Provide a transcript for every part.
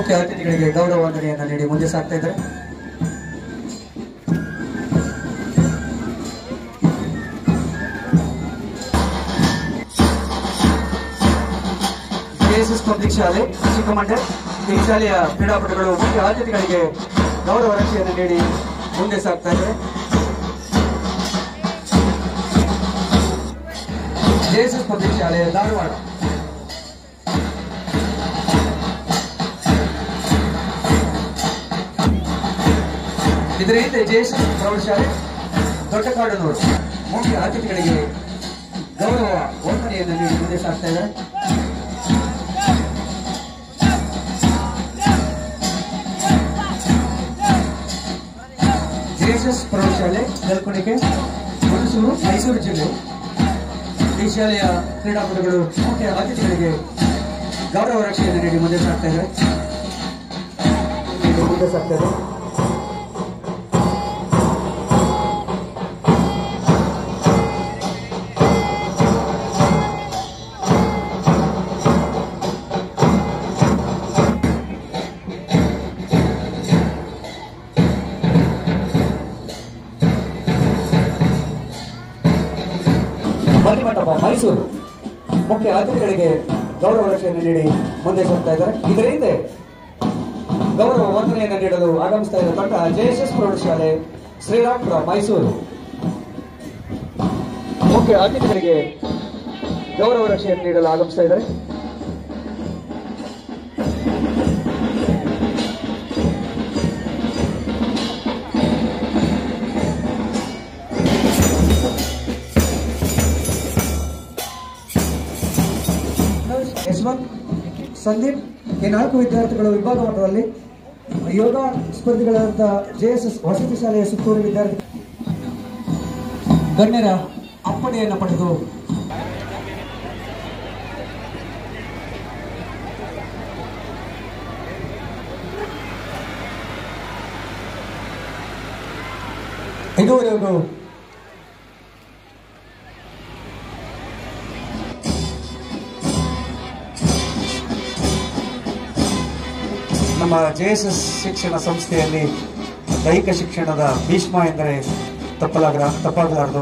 ಮುಖ್ಯ ಅತಿಥಿಗಳಿಗೆ ಗೌರವ ವಂದನೆಯನ್ನು ನೀಡಿ ಮುಂದೆ ಸಾಗ್ತಾ ಇದ್ದಾರೆ ಜೆಎಸ್ಎಸ್ ಪಬ್ಲಿಕ್ ಶಾಲೆ ಚಿಕ್ಕಮಂಡ್ಯ ಈ ಶಾಲೆಯ ಕ್ರೀಡಾಪಟುಗಳು ಮುಖ್ಯ ಅತಿಥಿಗಳಿಗೆ ಗೌರವ ರಕ್ಷೆಯನ್ನು ನೀಡಿ ಮುಂದೆ ಸಾಗ್ತಾ ಇದ್ದಾರೆ ಜೆಎಸ್ಎಸ್ ಪಬ್ಲಿಕ್ ಶಾಲೆ ಧಾರವಾಡ ಇದರ ಹಿಂದೆ ಜೆಎಸ್ಎಸ್ ಪ್ರೌಢಶಾಲೆ ದೊಡ್ಡಕಾಡನೂರು ಮುಖ್ಯ ಅತಿಥಿಗಳಿಗೆ ಗೌರವ ವಂದನೆಯನ್ನು ನೀಡಿ ಮುಂದೆ ಸಾಗ್ತಾ ಇದ್ದಾರೆ ಜೆಎಸ್ಎಸ್ ಪ್ರೌಢಶಾಲೆ ನೆಲಕೊಣಿಕೆ ಹುಣಸೂರು ಮೈಸೂರು ಜಿಲ್ಲೆ ಈ ಶಾಲೆಯ ಕ್ರೀಡಾಪಟುಗಳು ಮುಖ್ಯ ಅತಿಥಿಗಳಿಗೆ ಗೌರವ ರಕ್ಷೆಯನ್ನು ನೀಡಿ ಮುಂದೆ ಸಾಗ್ತಾ ಇದ್ದಾರೆ ಈಗ ಮುಂದೆ ಸಾಗ್ತಾ ಇದೆ ಬನ್ನಿಮಂಟಪ ಮೈಸೂರು ಮುಖ್ಯ ಅತಿಥಿಗಳಿಗೆ ಗೌರವ ರಕ್ಷೆಯನ್ನು ನೀಡಿ ಮುಂದೆ ಹೋಗ್ತಾ ಇದ್ದಾರೆ ಇದರ ಹಿಂದೆ ಗೌರವ ವಂದನೆಯನ್ನು ನೀಡಲು ಆಗಮಿಸ್ತಾ ಇರುವ ತಂಡ ಜೆಎಸ್ಎಸ್ ಪ್ರೌಢಶಾಲೆ ಶ್ರೀರಾಮ್ಪುರ ಮೈಸೂರು ಮುಖ್ಯ ಅತಿಥಿಗಳಿಗೆ ಗೌರವ ರಕ್ಷೆಯನ್ನು ನೀಡಲು ಆಗಮಿಸ್ತಾ ಇದ್ದಾರೆ ಯಶವಂತ್ ಸಂದೀಪ್ ಈ ನಾಲ್ಕು ವಿದ್ಯಾರ್ಥಿಗಳು ವಿಭಾಗ ಮಟ್ಟದಲ್ಲಿ ಯೋಗ ಸ್ಪರ್ಧಿಗಳಾದಂಥ ಜೆಎಸ್ಎಸ್ ವಸತಿ ಶಾಲೆಯ ಸುತ್ತೂರು ವಿದ್ಯಾರ್ಥಿ ಗಣ್ಯರ ಅಪ್ಪಣೆಯನ್ನು ಪಡೆದು ಇದುವರೆಗೂ ನಮ್ಮ ಜೆ ಎಸ್ ಎಸ್ ಶಿಕ್ಷಣ ಸಂಸ್ಥೆಯಲ್ಲಿ ದೈಹಿಕ ಶಿಕ್ಷಣದ ಭೀಷ್ಮ ಎಂದರೆ ತಪ್ಪಲಾಗ ತಪ್ಪಾಗಲಾರದು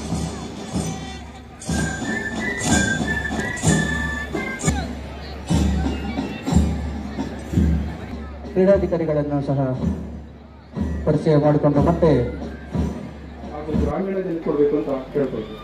ಕ್ರೀಡಾಧಿಕಾರಿಗಳನ್ನು ಸಹ ಪರಿಚಯ ಮಾಡಿಕೊಂಡು ಮತ್ತೆ ಹಾಗೂ ಗ್ರಾಮೀಣದಲ್ಲಿ ಕೊಡಬೇಕು ಅಂತ ಕೇಳ್ಕೊಳ್ತೀವಿ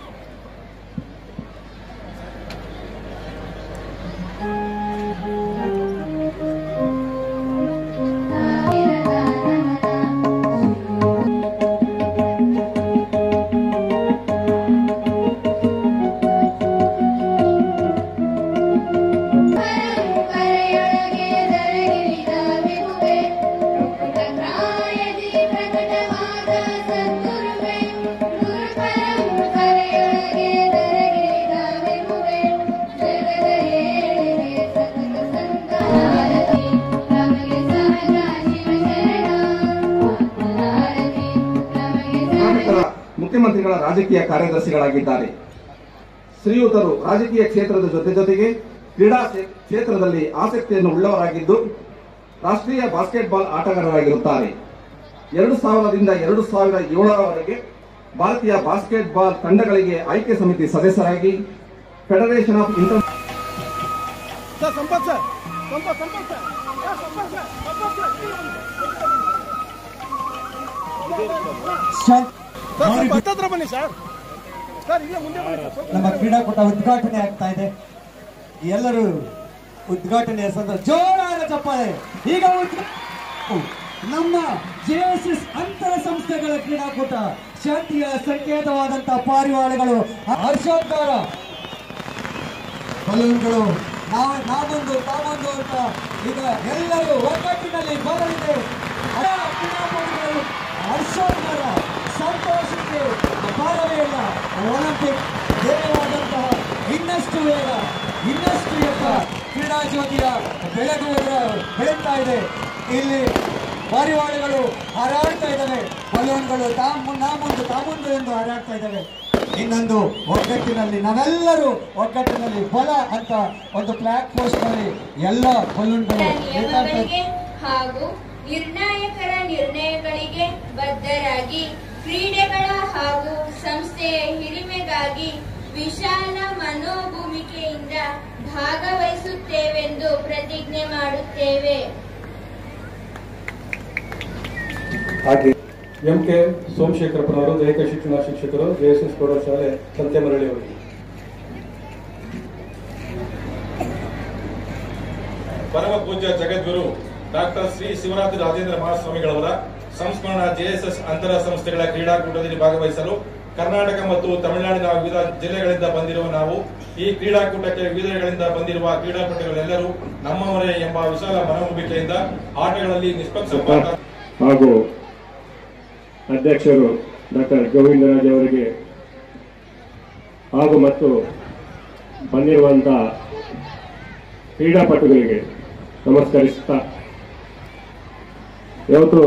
ಕರೆಯೊಳಗೆ ದರಗಿರಿದ ವಿಭುವೆ ಪ್ರಕಟಕಾಯದಿ ಪ್ರಕಟವಾದ ಸದ್ಗುರುವೆ ಗುರುಪರಂ ಕರೆಯೊಳಗೆ ದರಗಿರಿದ ವಿಭುವೆ ಜಗದ ಏಳಿಗೆ ಸತತ ಸಂತಾರತಿ ನಮಗೆ ಸಹಜ ಶಿವಶರಣ ಆತ್ಮನಾರತಿ ನಮಗೆ ಕರ್ನಾಟಕದ ಮುಖ್ಯಮಂತ್ರಿಗಳ ರಾಜಕೀಯ ಕಾರ್ಯದರ್ಶಿಗಳಾಗಿದ್ದಾರೆ ಶ್ರೀಯುತರು ರಾಜಕೀಯ ಕ್ಷೇತ್ರದ ಜೊತೆ ಜೊತೆಗೆ ಕ್ರೀಡಾ ಕ್ಷೇ- ಕ್ಷೇತ್ರದಲ್ಲಿ ಆಸಕ್ತಿಯನ್ನು ಉಳ್ಳವರಾಗಿದ್ದು ರಾಷ್ಟ್ರೀಯ ಬಾಸ್ಕೆಟ್ಬಾಲ್ ಆಟಗಾರರಾಗಿರುತ್ತಾರೆ ಎರಡು ಸಾವಿರದಿಂದ ಎರಡು ಸಾವಿರ ಏಳರವರೆಗೆ ಭಾರತೀಯ ಬಾಸ್ಕೆಟ್ಬಾಲ್ ತಂಡಗಳಿಗೆ ಆಯ್ಕೆ ಸಮಿತಿ ಸದಸ್ಯರಾಗಿ federation of inter sir Sampath sir Sampath Sampath sir sir, Sampath sir Sampath sir sir ಸ್ವಲ್ಪ ಹತ್ತತ್ರ ಬನ್ನಿ ಸರ್ ಸರ್ ಇಲ್ಲೇ ಮುಂದೆ ಬನ್ನಿ ಸರ್ ಸ್ವಲ್ಪ. ನಮ್ಮ ಕ್ರೀಡಾಕೂಟ ಉದ್ಘಾಟನೆ ಆಗ್ತಾ ಇದೆ ಎಲ್ಲರೂ ಉದ್ಘಾಟನೆಯ ಸಂದರ್ಭ ಜೋರಾದ ಚಪ್ಪಾಳೆ ಈಗ ಉದ್ಘಾ- ನಮ್ಮ ಜೆಎಸ್ಎಸ್ ಅಂತರ ಸಂಸ್ಥೆಗಳ ಕ್ರೀಡಾಕೂಟ ಶಾಂತಿಯ ಸಂಕೇತವಾದಂತಹ ಪಾರಿವಾಳಗಳು ಹರ್ಷೋದ್ಗಾರ ಬಲೂನ್ಗಳು ನಾವು ನಾವೊಂದು ತಾವೊಂದು ಅಂತ ಈಗ ಎಲ್ಲರೂ ಒಗ್ಗಟ್ಟಿನಲ್ಲಿ ಬರಲಿದೆ ಆ ಕ್ರೀಡಾಪಟುಗಳು ಹರ್ಷೋದ್ಗಾರ ಸಂತೋಷಕ್ಕೆ ಅಪಾರವೇ ಇಲ್ಲ ಒಲಿಂಪಿಕ್ ಧ್ಯೇಯವಾದಂತಹ ಇನ್ನಷ್ಟು ವೇಗ ಇನ್ನಷ್ಟು ಎತ್ತರ ಕ್ರೀಡಾ ಜ್ಯೋತಿಯ ಬೆಳಗು ಬೆಳೀತಾ ಇದೆ ಇಲ್ಲಿ ಪಾರಿವಾಳಗಳು ಹಾರಾಡ್ತಾ ಇದ್ದಾವೆ ಬಲೂನ್ಗಳು ತಾ ನಾ ಮುಂದೆ ತಾ ಮುಂದೆ ಎಂದು ಹಾರಾಡ್ತಾ ಇದ್ದಾವೆ ಇನ್ನೊಂದು ಒಗ್ಗಟ್ಟಿನಲ್ಲಿ ನಾವೆಲ್ಲರೂ ಒಗ್ಗಟ್ಟಿನಲ್ಲಿ ಬಲ ಅಂತ ಒಂದು ಫ್ಲಾಗ್ ಪೋಸ್ಟ್ ನಲ್ಲಿ ಎಲ್ಲ ಬಲೂನ್ಗಳು ನಿಯಮಗಳಿಗೆ ಹಾಗೂ ನಿರ್ಣಾಯಕರ ನಿರ್ಣಯಗಳಿಗೆ ಬದ್ಧರಾಗಿ ಕ್ರೀಡೆಗಳ ಹಾಗೂ ಸಂಸ್ಥೆಯ ಹಿರಿಮೆಗಾಗಿ ವಿಶಾಲ ಮನೋಭೂಮಿಕೆಯಿಂದ ಭಾಗವಹಿಸುತ್ತೇವೆಂದು ಪ್ರತಿಜ್ಞೆ ಮಾಡುತ್ತೇವೆ ಹಾಗೆ ಎಂ ಕೆ ಸೋಮಶೇಖರಪ್ಪನವರು ದೈಹಿಕ ಶಿಕ್ಷಣ ಶಿಕ್ಷಕರು ಜೆಎಸ್ಎಸ್ ಪ್ರೌಢಶಾಲೆ ಸಂತೆಮರಳಿ ಅವರಿಗೆ ಪರಮ ಪೂಜ್ಯ ಜಗದ್ಗುರು ಡಾಕ್ಟರ್ ಶ್ರೀ ಶಿವರಾತ್ರಿ ರಾಜೇಂದ್ರ ಮಹಾಸ್ವಾಮಿಗಳವರ ಸಂಸ್ಮರಣ ಜೆಎಸ್ಎಸ್ ಅಂತರ ಸಂಸ್ಥೆಗಳ ಕ್ರೀಡಾಕೂಟದಲ್ಲಿ ಭಾಗವಹಿಸಲು ಕರ್ನಾಟಕ ಮತ್ತು ತಮಿಳುನಾಡಿನ ವಿವಿಧ ಜಿಲ್ಲೆಗಳಿಂದ ಬಂದಿರುವ ನಾವು ಈ ಕ್ರೀಡಾಕೂಟಕ್ಕೆ ವಿವಿಧಗಳಿಂದ ಬಂದಿರುವ ಕ್ರೀಡಾಪಟುಗಳೆಲ್ಲರೂ ನಮ್ಮವರೇ ಎಂಬ ವಿಶಾಲ ಮನೋಭೂಮಿಕೆಯಿಂದ ಆಟಗಳಲ್ಲಿ ನಿಷ್ಪಕ್ಷಪಾತ ಹಾಗೂ ಅಧ್ಯಕ್ಷರು ಡಾಕ್ಟರ್ ಗೋವಿಂದರಾಜ್ ಅವರಿಗೆ ಹಾಗೂ ಮತ್ತು ಬಂದಿರುವಂಥ ಕ್ರೀಡಾಪಟುಗಳಿಗೆ ನಮಸ್ಕರಿಸುತ್ತಾ ಇವತ್ತು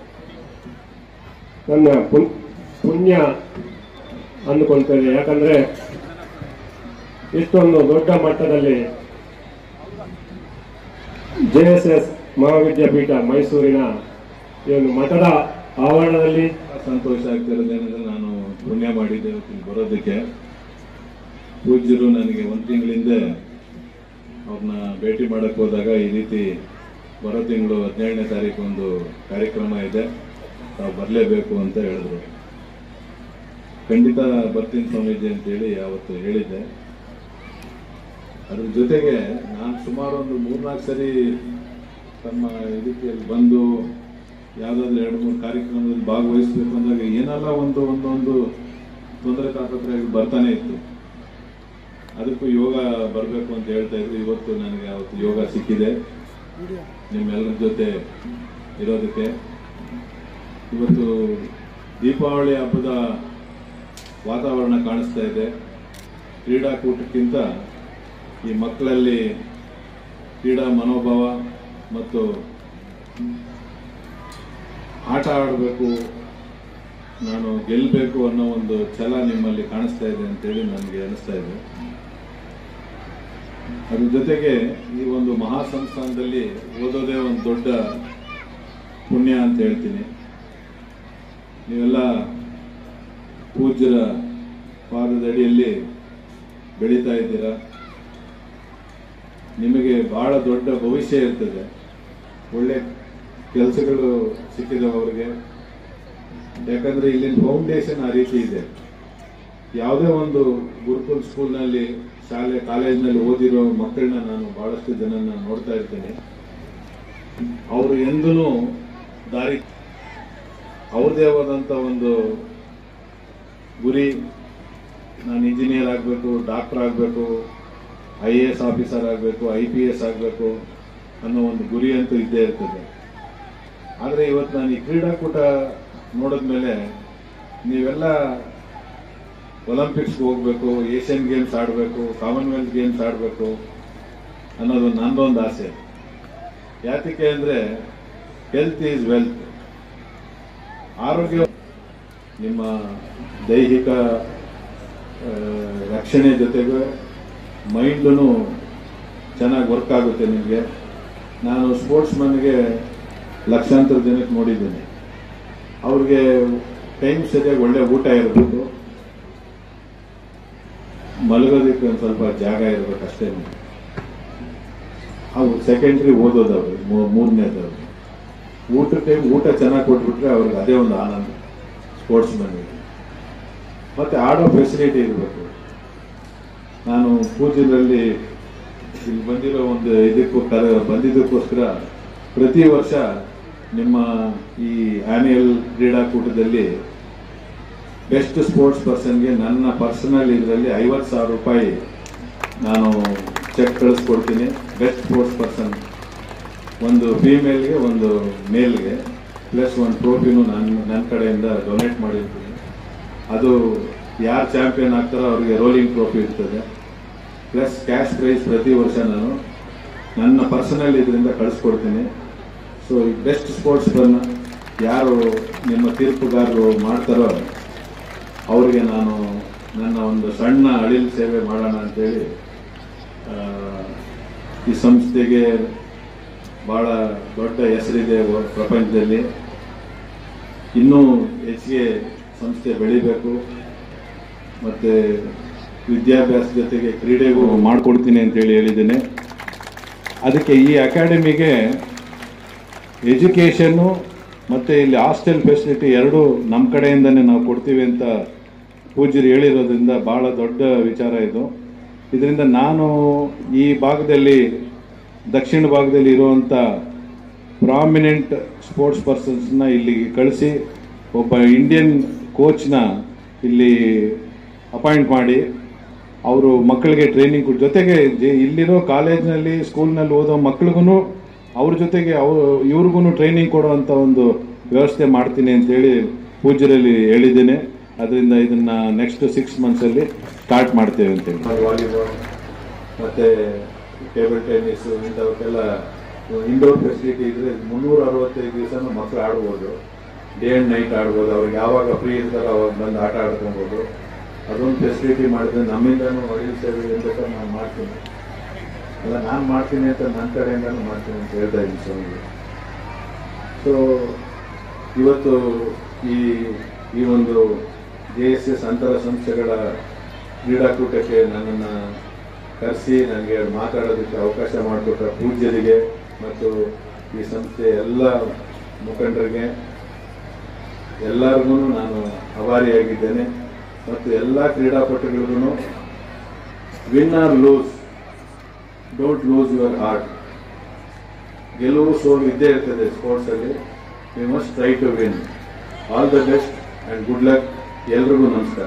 ನನ್ನ ಪುಣ್- ಪುಣ್ಯ ಅಂದುಕೊಳ್ತೇನೆ ಯಾಕಂದ್ರೆ ಇಷ್ಟೊಂದು ದೊಡ್ಡ ಮಟ್ಟದಲ್ಲಿ ಜೆ ಎಸ್ ಎಸ್ ಮಹಾವಿದ್ಯಾಪೀಠ ಮೈಸೂರಿನ ಈ ಒಂದು ಮಠದ ಆವರಣದಲ್ಲಿ ಸಂತೋಷ ಆಗ್ತಿರೋದೇನೆಂದ್ರೆ ನಾನು ಪುಣ್ಯ ಮಾಡಿದ್ದೆ ಇವತ್ತು ಇಲ್ಲಿ ಬರೋದಕ್ಕೆ ಪೂಜ್ಯರು ನನಗೆ ಒಂದು ತಿಂಗಳಿಂದ ಅವ್ರನ್ನ ಭೇಟಿ ಮಾಡಕ್ ಹೋದಾಗ ಈ ರೀತಿ ಬರೋ ತಿಂಗಳು ಹದಿನೇಳನೇ ತಾರೀಕು ಒಂದು ಕಾರ್ಯಕ್ರಮ ಇದೆ ತಾವು ಬರಲೇಬೇಕು ಅಂತ ಹೇಳಿದ್ರು ಖಂಡಿತ ಬರ್ತೀನಿ ಸ್ವಾಮೀಜಿ ಅಂತೇಳಿ ಅವತ್ತು ಹೇಳಿದ್ದೆ ಅದ್ರ ಜೊತೆಗೆ ನಾನು ಸುಮಾರು ಒಂದು ಮೂರ್ನಾಲ್ಕು ಸರಿ ತಮ್ಮ ಇದಕ್ಕೆ ಇಲ್ಲಿ ಬಂದು ಯಾವುದಾದ್ರೂ ಎರಡು ಮೂರು ಕಾರ್ಯಕ್ರಮದಲ್ಲಿ ಭಾಗವಹಿಸಬೇಕು ಅಂದಾಗ ಏನೆಲ್ಲ ಒಂದು ಒಂದೊಂದು ತೊಂದರೆ ತಾಪತ್ರೆಗಳು ಬರ್ತಾನೆ ಇತ್ತು ಅದಕ್ಕೂ ಯೋಗ ಬರಬೇಕು ಅಂತ ಹೇಳ್ತಾ ಇದ್ರು ಇವತ್ತು ನನಗೆ ಅವತ್ತು ಯೋಗ ಸಿಕ್ಕಿದೆ ನಿಮ್ಮೆಲ್ಲರ ಜೊತೆ ಇರೋದಕ್ಕೆ ಇವತ್ತು ದೀಪಾವಳಿ ಹಬ್ಬದ ವಾತಾವರಣ ಕಾಣಿಸ್ತಾ ಇದೆ ಕ್ರೀಡಾಕೂಟಕ್ಕಿಂತ ಈ ಮಕ್ಕಳಲ್ಲಿ ಕ್ರೀಡಾ ಮನೋಭಾವ ಮತ್ತು ಆಟ ಆಡಬೇಕು ನಾನು ಗೆಲ್ಲಬೇಕು ಅನ್ನೋ ಒಂದು ಛಲ ನಿಮ್ಮಲ್ಲಿ ಕಾಣಿಸ್ತಾ ಇದೆ ಅಂತೇಳಿ ನನಗೆ ಅನಿಸ್ತಾ ಇದೆ ಅದ್ರ ಜೊತೆಗೆ ಈ ಒಂದು ಮಹಾ ಸಂಸ್ಥಾನದಲ್ಲಿ ಓದೋದೇ ಒಂದು ದೊಡ್ಡ ಪುಣ್ಯ ಅಂತ ಹೇಳ್ತೀನಿ ನೀವೆಲ್ಲ ಪೂಜ್ಯರ ಪಾದದ ಅಡಿಯಲ್ಲಿ ಬೆಳೀತಾ ಇದ್ದೀರಾ ನಿಮಗೆ ಬಹಳ ದೊಡ್ಡ ಭವಿಷ್ಯ ಇರ್ತದೆ ಒಳ್ಳೆ ಕೆಲಸಗಳು ಸಿಕ್ಕಿದಾವೆ ಅವ್ರಿಗೆ ಯಾಕಂದ್ರೆ ಇಲ್ಲಿನ ಫೌಂಡೇಶನ್ ಆ ರೀತಿ ಇದೆ ಯಾವುದೇ ಒಂದು ಗುರುಕುಲ್ ಸ್ಕೂಲ್ನಲ್ಲಿ ಶಾಲೆ ಕಾಲೇಜ್ನಲ್ಲಿ ಓದಿರೋ ಮಕ್ಕಳನ್ನ ನಾನು ಬಹಳಷ್ಟು ಜನನ ನೋಡ್ತಾ ಇರ್ತೇನೆ ಅವರು ಎಂದೂ ದಾರಿ ಅವ್ರದೇ ಆದಂತ ಒಂದು ಗುರಿ ನಾನು ಇಂಜಿನಿಯರ್ ಆಗಬೇಕು ಡಾಕ್ಟರ್ ಆಗಬೇಕು ಐ ಎ ಎಸ್ ಆಫೀಸರ್ ಆಗಬೇಕು ಐ ಪಿ ಎಸ್ ಆಗಬೇಕು ಅನ್ನೋ ಒಂದು ಗುರಿ ಅಂತೂ ಇದ್ದೇ ಇರ್ತದೆ ಆದರೆ ಇವತ್ತು ನಾನು ಈ ಕ್ರೀಡಾಕೂಟ ನೋಡಿದ್ಮೇಲೆ ನೀವೆಲ್ಲ ಒಲಿಂಪಿಕ್ಸ್ಗೆ ಹೋಗ್ಬೇಕು ಏಷ್ಯನ್ ಗೇಮ್ಸ್ ಆಡಬೇಕು ಕಾಮನ್ವೆಲ್ತ್ ಗೇಮ್ಸ್ ಆಡಬೇಕು ಅನ್ನೋದು ನಂದೊಂದು ಆಸೆ ಯಾತಕ್ಕೆ ಅಂದರೆ ಹೆಲ್ತ್ ಈಸ್ ವೆಲ್ತ್ ಆರೋಗ್ಯ ನಿಮ್ಮ ದೈಹಿಕ ಆ, ರಕ್ಷಣೆ ಜೊತೆಗೆ ಮೈಂಡೂ ಚೆನ್ನಾಗಿ ವರ್ಕ್ ಆಗುತ್ತೆ ನಿಮಗೆ ನಾನು ಸ್ಪೋರ್ಟ್ಸ್ ಮನ್ಗೆ ಲಕ್ಷಾಂತರ ಜನಕ್ಕೆ ನೋಡಿದ್ದೀನಿ ಅವ್ರಿಗೆ ಟೈಮ್ ಸರಿಯಾಗಿ ಒಳ್ಳೆ ಊಟ ಇರಬೇಕು ಮಲಗೋದಕ್ಕೆ ಒಂದು ಸ್ವಲ್ಪ ಜಾಗ ಇರಬೇಕು ಅಷ್ಟೇ ಅವು ಸೆಕೆಂಡ್ರಿ ಓದೋದವ್ರು ಮೂರನೇದವ್ರು ಊಟ ಟೈಮ್ ಊಟ ಚೆನ್ನಾಗಿ ಕೊಟ್ಬಿಟ್ರೆ ಅವ್ರಿಗೆ ಅದೇ ಒಂದು ಆನಂದ ಸ್ಪೋರ್ಟ್ಸ್ ಮನ್ಗೆ ಮತ್ತೆ ಆಡೋ ಫೆಸಿಲಿಟಿ ಇರಬೇಕು ನಾನು ಪೂಜ್ಯರಲ್ಲಿ ಇಲ್ಲಿ ಬಂದಿರೋ ಒಂದು ಇದಕ್ಕೂ ಕರ ಬಂದಿದ್ದಕ್ಕೋಸ್ಕರ ಪ್ರತಿ ವರ್ಷ ನಿಮ್ಮ ಈ ಆನ್ಯುಯಲ್ ಕ್ರೀಡಾಕೂಟದಲ್ಲಿ ಬೆಸ್ಟ್ ಸ್ಪೋರ್ಟ್ಸ್ ಪರ್ಸನ್ಗೆ ನನ್ನ ಪರ್ಸನಲ್ ಇದರಲ್ಲಿ ಐವತ್ತು ಸಾವಿರ ರೂಪಾಯಿ ನಾನು ಚೆಕ್ ಕಳಿಸ್ಕೊಡ್ತೀನಿ ಬೆಸ್ಟ್ ಸ್ಪೋರ್ಟ್ಸ್ ಪರ್ಸನ್ ಒಂದು ಫೀಮೇಲ್ಗೆ ಒಂದು ಮೇಲ್ಗೆ ಪ್ಲಸ್ ಒಂದು ಟ್ರೋಫಿನೂ ನನ್ನ ನನ್ನ ಕಡೆಯಿಂದ ಡೊನೇಟ್ ಮಾಡಿರ್ತೀನಿ ಅದು ಯಾರು ಚಾಂಪಿಯನ್ ಆಗ್ತಾರೋ ಅವ್ರಿಗೆ ರೋಲಿಂಗ್ ಟ್ರೋಫಿ ಇರ್ತದೆ ಪ್ಲಸ್ ಕ್ಯಾಶ್ ಪ್ರೈಸ್ ಪ್ರತಿ ವರ್ಷ ನಾನು ನನ್ನ ಪರ್ಸನಲ್ ಇದರಿಂದ ಕಳಿಸ್ಕೊಡ್ತೀನಿ ಸೊ ಈ ಬೆಸ್ಟ್ ಸ್ಪೋರ್ಟ್ಸ್ಗಳನ್ನ ಯಾರು ನಿಮ್ಮ ತೀರ್ಪುಗಾರರು ಮಾಡ್ತಾರೋ ಅವರಿಗೆ ನಾನು ನನ್ನ ಒಂದು ಸಣ್ಣ ಅಳಿಲ್ ಸೇವೆ ಮಾಡೋಣ ಅಂತೇಳಿ ಆ, ಈ ಸಂಸ್ಥೆಗೆ ಭಾಳ ದೊಡ್ಡ ಹೆಸರಿದೆ ವ- ಪ್ರಪಂಚದಲ್ಲಿ ಇನ್ನೂ ಹೆಚ್ಚಿಗೆ ಸಂಸ್ಥೆ ಬೆಳಿಬೇಕು ಮತ್ತು ವಿದ್ಯಾಭ್ಯಾಸ ಜೊತೆಗೆ ಕ್ರೀಡೆಗೂ ಮಾಡಿಕೊಡ್ತೀನಿ ಅಂತೇಳಿ ಹೇಳಿದ್ದೇನೆ ಅದಕ್ಕೆ ಈ ಅಕಾಡೆಮಿಗೆ ಎಜುಕೇಷನ್ನು ಮತ್ತು ಇಲ್ಲಿ ಹಾಸ್ಟೆಲ್ ಫೆಸಿಲಿಟಿ ಎರಡೂ ನಮ್ಮ ಕಡೆಯಿಂದನೇ ನಾವು ಕೊಡ್ತೀವಿ ಅಂತ ಪೂಜ್ಯರು ಹೇಳಿರೋದ್ರಿಂದ ಭಾಳ ದೊಡ್ಡ ವಿಚಾರ ಇದು ಇದರಿಂದ ನಾನು ಈ ಭಾಗದಲ್ಲಿ ದಕ್ಷಿಣ ಭಾಗದಲ್ಲಿ ಇರುವಂಥ ಪ್ರಾಮಿನೆಂಟ್ ಸ್ಪೋರ್ಟ್ಸ್ ಪರ್ಸನ್ಸ್ನ ಇಲ್ಲಿಗೆ ಕಳಿಸಿ ಒಬ್ಬ ಇಂಡಿಯನ್ ಕೋಚ್ನ ಇಲ್ಲಿ ಅಪಾಯಿಂಟ್ ಮಾಡಿ ಅವರು ಮಕ್ಕಳಿಗೆ ಟ್ರೈನಿಂಗ್ ಕೊಟ್ಟು ಜೊತೆಗೆ ಜೆ- ಇಲ್ಲಿರೋ ಕಾಲೇಜ್ನಲ್ಲಿ ಸ್ಕೂಲ್ನಲ್ಲಿ ಓದೋ ಮಕ್ಳಿಗೂ ಅವ್ರ ಜೊತೆಗೆ ಅವು ಇವ್ರಿಗೂ ಟ್ರೈನಿಂಗ್ ಕೊಡುವಂಥ ಒಂದು ವ್ಯವಸ್ಥೆ ಮಾಡ್ತೀನಿ ಅಂತೇಳಿ ಪೂಜ್ಯರಲ್ಲಿ ಹೇಳಿದ್ದೇನೆ ಅದರಿಂದ ಇದನ್ನ ನೆಕ್ಸ್ಟ್ ಸಿಕ್ಸ್ ಮಂತ್ಸಲ್ಲಿ ಸ್ಟಾರ್ಟ್ ಮಾಡ್ತೇವೆ ಅಂತೇಳಿ ವಾಲಿಬಾಲ್ ಮತ್ತು ಟೇಬಲ್ ಟೆನ್ನಿಸ್ ಇಂಥವಕ್ಕೆಲ್ಲ ಇಂಡೋರ್ ಫೆಸಿಲಿಟಿ ಇದ್ರೆ ಮುನ್ನೂರ ಅರವತ್ತೈದು ದಿವಸನೂ ಮಕ್ಕಳು ಆಡ್ಬೋದು ಡೇ ಆ್ಯಂಡ್ ನೈಟ್ ಆಡ್ಬೋದು ಅವ್ರಿಗೆ ಯಾವಾಗ ಫ್ರೀ ಇರ್ತಾರೋ ಅವಾಗ ಬಂದು ಆಟ ಆಡ್ಕೊಬೋದು ಅದೊಂದು ಫೆಸಿಲಿಟಿ ಮಾಡಿದ್ರೆ ನಮ್ಮಿಂದನೂ ಅಡಿಲ್ ಸೇವೆ ಏನ್ ಬೇಕಾದ್ರೂ ನಾನು ಮಾಡ್ತೀನಿ ಅಲ್ಲ ನಾನು ಮಾಡ್ತೀನಿ ಅಂತ ನನ್ನ ಕಡೆಯಿಂದನೂ ಮಾಡ್ತೀನಿ ಅಂತ ಹೇಳ್ತಾ ಇದ್ದೀನಿ ಸ್ವಾಮಿಗೆ ಸೊ ಇವತ್ತು ಈ ಈ ಒಂದು ಜೆ ಎಸ್ ಎಸ್ ಅಂತರ ಸಂಸ್ಥೆಗಳ ಕ್ರೀಡಾಕೂಟಕ್ಕೆ ನನ್ನನ್ನು ಕರೆಸಿ ನನಗೆ ಮಾತಾಡೋದಕ್ಕೆ ಅವಕಾಶ ಮಾಡಿಕೊಟ್ಟ ಪೂಜ್ಯರಿಗೆ ಮತ್ತು ಈ ಸಂಸ್ಥೆ ಎಲ್ಲ ಮುಖಂಡರಿಗೆ ಎಲ್ಲರಿಗೂ ನಾನು ಅಭಾರಿಯಾಗಿದ್ದೇನೆ ಮತ್ತು ಎಲ್ಲ ಕ್ರೀಡಾಪಟುಗಳಿಗೂ win or lose don't lose your heart ಗೆಲುವು ಸೋಲು ಇದ್ದೇ ಇರ್ತದೆ ಸ್ಪೋರ್ಟ್ಸಲ್ಲಿ we must try to win all the best and good luck ಎಲ್ರಿಗೂ ನಮಸ್ಕಾರ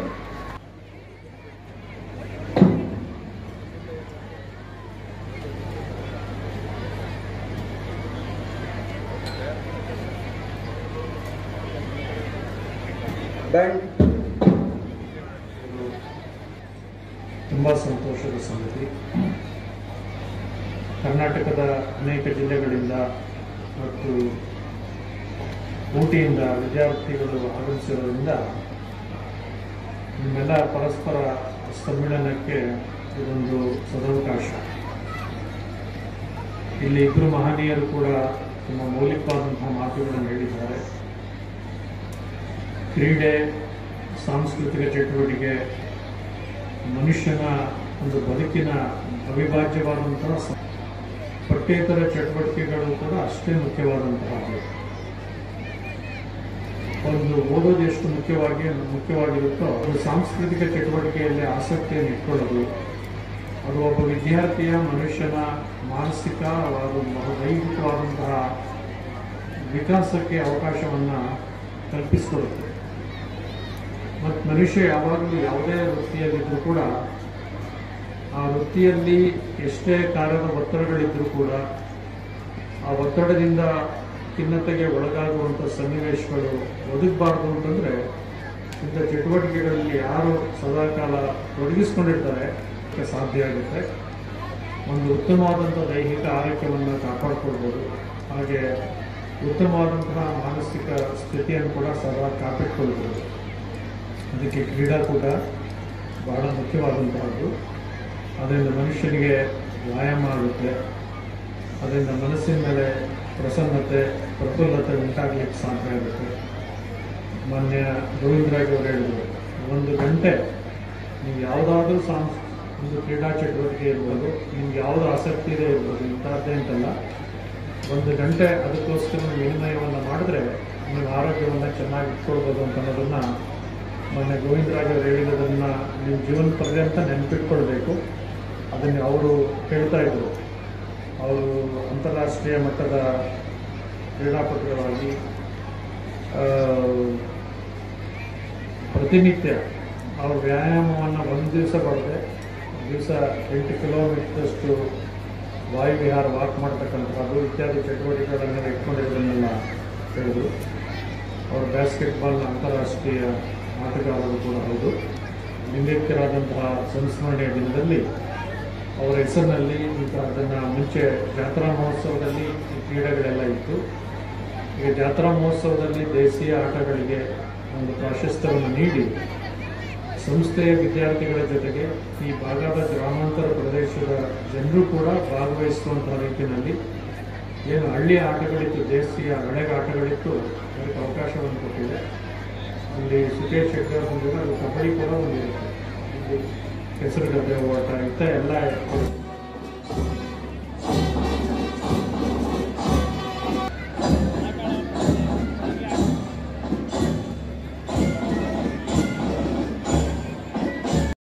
ಬ್ಯಾಂಡ್ ತುಂಬ ಸಂತೋಷದ ಸಂಗತಿ ಕರ್ನಾಟಕದ ಅನೇಕ ಜಿಲ್ಲೆಗಳಿಂದ ಮತ್ತು ಊಟಿಯಿಂದ ವಿದ್ಯಾರ್ಥಿಗಳು ಆಗಮಿಸಿರೋದ್ರಿಂದ ನಿಮ್ಮೆಲ್ಲ ಪರಸ್ಪರ ಸಮ್ಮಿಳನಕ್ಕೆ ಇದೊಂದು ಸದವಕಾಶ ಇಲ್ಲಿ ಇಬ್ಬರು ಮಹನೀಯರು ಕೂಡ ತುಂಬ ಮೌಲಿಕವಾದಂತಹ ಮಾತುಗಳನ್ನು ಹೇಳಿದ್ದಾರೆ ಕ್ರೀಡೆ ಸಾಂಸ್ಕೃತಿಕ ಚಟುವಟಿಕೆ ಮನುಷ್ಯನ ಒಂದು ಬದುಕಿನ ಅವಿಭಾಜ್ಯವಾದಂತಹ ಸ- ಪಠ್ಯೇತರ ಚಟುವಟಿಕೆಗಳು ಕೂಡ ಅಷ್ಟೇ ಮುಖ್ಯವಾದಂತಹದ್ದು ಒಂದು ಓದೋದು ಎಷ್ಟು ಮುಖ್ಯವಾಗಿ ಮುಖ್ಯವಾಗಿರುತ್ತೋ ಒಂದು ಸಾಂಸ್ಕೃತಿಕ ಚಟುವಟಿಕೆಯಲ್ಲಿ ಆಸಕ್ತಿಯನ್ನು ಇಟ್ಕೊಳ್ಳೋದು ಅದು ಒಬ್ಬ ವಿದ್ಯಾರ್ಥಿಯ ಮನುಷ್ಯನ ಮಾನಸಿಕ ಹಾಗೂ ದೈಹಿಕವಾದಂತಹ ವಿಕಾಸಕ್ಕೆ ಅವಕಾಶವನ್ನು ಕಲ್ಪಿಸಿಕೊಡುತ್ತೆ ಮತ್ತು ಮನುಷ್ಯ ಯಾವಾಗಲೂ ಯಾವುದೇ ವೃತ್ತಿಯಲ್ಲಿದ್ದರೂ ಕೂಡ ಆ ವೃತ್ತಿಯಲ್ಲಿ ಎಷ್ಟೇ ಕಾರ್ಯದ ಒತ್ತಡಗಳಿದ್ದರೂ ಕೂಡ ಆ ಒತ್ತಡದಿಂದ ಖಿನ್ನತೆಗೆ ಒಳಗಾಗುವಂಥ ಸನ್ನಿವೇಶಗಳು ಒದಗಬಾರ್ದು ಅಂತಂದರೆ ಇಂಥ ಚಟುವಟಿಕೆಗಳಲ್ಲಿ ಯಾರು ಸದಾಕಾಲ ತೊಡಗಿಸ್ಕೊಂಡಿರ್ತಾರೆ ಅದಕ್ಕೆ ಸಾಧ್ಯ ಆಗುತ್ತೆ ಒಂದು ಉತ್ತಮವಾದಂಥ ದೈಹಿಕ ಆರೋಗ್ಯವನ್ನು ಕಾಪಾಡಿಕೊಳ್ಬೋದು ಹಾಗೆ ಉತ್ತಮವಾದಂತಹ ಮಾನಸಿಕ ಸ್ಥಿತಿಯನ್ನು ಕೂಡ ಸದಾ ಕಾಪಾಡಿಕೊಳ್ಬೋದು ಅದಕ್ಕೆ ಕ್ರೀಡಾಕೂಟ ಬಹಳ ಮುಖ್ಯವಾದಂತಹದ್ದು ಅದರಿಂದ ಮನುಷ್ಯನಿಗೆ ವ್ಯಾಯಾಮ ಆಗುತ್ತೆ ಅದರಿಂದ ಮನಸ್ಸಿನ ಮೇಲೆ ಪ್ರಸನ್ನತೆ ಪ್ರಫುಲ್ಲತೆ ಉಂಟಾಗಲಿಕ್ಕೆ ಸಾಧ್ಯ ಆಗುತ್ತೆ ಮಾನ್ಯ ಗೋವಿಂದರಾಜ್ ಅವರು ಹೇಳಿದರು ಒಂದು ಗಂಟೆ ನೀವು ಯಾವುದಾದ್ರೂ ಸಾಂಸ್ ಒಂದು ಕ್ರೀಡಾ ಚಟುವಟಿಕೆ ಇರ್ಬೋದು ನಿಮ್ಗೆ ಯಾವುದು ಆಸಕ್ತಿ ಇದೆ ಇರ್ಬೋದು ಇಂಥದ್ದೇ ಅಂತಲ್ಲ ಒಂದು ಗಂಟೆ ಅದಕ್ಕೋಸ್ಕರ ನೀವು ವಿನಿಮಯವನ್ನು ಮಾಡಿದ್ರೆ ನೀವು ಆರೋಗ್ಯವನ್ನು ಚೆನ್ನಾಗಿ ಇಟ್ಕೊಳ್ಬೋದು ಅಂತ ಅನ್ನೋದನ್ನು ಮೊನ್ನೆ ಗೋವಿಂದರಾಜ್ ಅವರು ಹೇಳಿರೋದನ್ನು ನೀವು ಜೀವನ ಪರ್ಯಂತ ನೆನಪಿಟ್ಕೊಳ್ಬೇಕು ಅದನ್ನು ಅವರು ಹೇಳ್ತಾ ಇದ್ರು ಅವರು ಅಂತಾರಾಷ್ಟ್ರೀಯ ಮಟ್ಟದ ಕ್ರೀಡಾಪಟುಗಳಾಗಿ ಆ, ಪ್ರತಿನಿತ್ಯ ಅವ್ರ ವ್ಯಾಯಾಮವನ್ನು ಒಂದು ದಿವಸ ಬರದೆ ದಿವಸ ಎಂಟು ಕಿಲೋಮೀಟರ್ಷ್ಟು ವಾಯುವಿಹಾರ ವಾಕ್ ಮಾಡ್ತಕ್ಕಂಥದ್ದು ಇತ್ಯಾದಿ ಚಟುವಟಿಕೆಗಳನ್ನೆಲ್ಲ ಇಟ್ಕೊಂಡಿರೋದನ್ನೆಲ್ಲ ಹೇಳಿದರು ಅವರು ಬ್ಯಾಸ್ಕೆಟ್ಬಾಲ್ನ ಅಂತಾರಾಷ್ಟ್ರೀಯ ಆಟಗಾರರು ಕೂಡ ಹೌದು ಲಿಂಗೈಕ್ಯರಾದಂತಹ ಸಂಸ್ಮರಣೆಯ ದಿನದಲ್ಲಿ ಅವರ ಹೆಸರಿನಲ್ಲಿ ಈಗ ಅದನ್ನು ಮುಂಚೆ ಜಾತ್ರಾ ಮಹೋತ್ಸವದಲ್ಲಿ ಈ ಕ್ರೀಡೆಗಳೆಲ್ಲ ಇತ್ತು ಈಗ ಜಾತ್ರಾ ಮಹೋತ್ಸವದಲ್ಲಿ ದೇಶೀಯ ಆಟಗಳಿಗೆ ಒಂದು ಪ್ರಾಶಸ್ತ್ಯವನ್ನು ನೀಡಿ ಸಂಸ್ಥೆಯ ವಿದ್ಯಾರ್ಥಿಗಳ ಜೊತೆಗೆ ಈ ಭಾಗದ ಗ್ರಾಮಾಂತರ ಪ್ರದೇಶದ ಜನರು ಕೂಡ ಭಾಗವಹಿಸುವಂತಹ ರೀತಿಯಲ್ಲಿ ಏನು ಹಳ್ಳಿ ಆಟಗಳಿತ್ತು ದೇಸಿಯ ಹಳೆಗ ಆಟಗಳಿತ್ತು ಅದಕ್ಕೆ ಅವಕಾಶವನ್ನು ಕೊಟ್ಟಿದೆ ಅಲ್ಲಿ ಸುಖೇಶ್ ಶೆಟ್ಟರ್ ಬಂದಿರೋ ಅದು ಕಬಡ್ಡಿ ಕೂಡ ಒಂದಿರುತ್ತೆ ಹೆಸರು ಗದ್ದೆ ಓಟ ಇಂಥ ಎಲ್ಲ